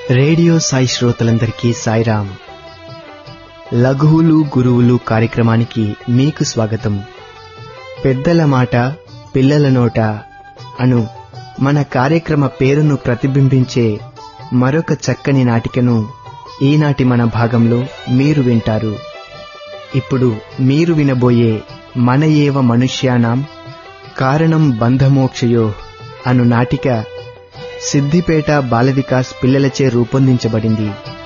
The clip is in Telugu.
రేడియో సాయి శ్రోతలందరికీ సాయిరాం లఘువులు గురువులు కార్యక్రమానికి మీకు స్వాగతం పెద్దల మాట పిల్లల నోట అను మన కార్యక్రమ పేరును ప్రతిబింబించే మరొక చక్కని నాటికను ఈనాటి మన భాగంలో మీరు వింటారు ఇప్పుడు మీరు వినబోయే మన ఏవ మనుష్యానాం కారణం బంధమోక్షయో అను నాటిక సిద్దిపేట బాల వికాస్ పిల్లలచే రూపొందించబడింది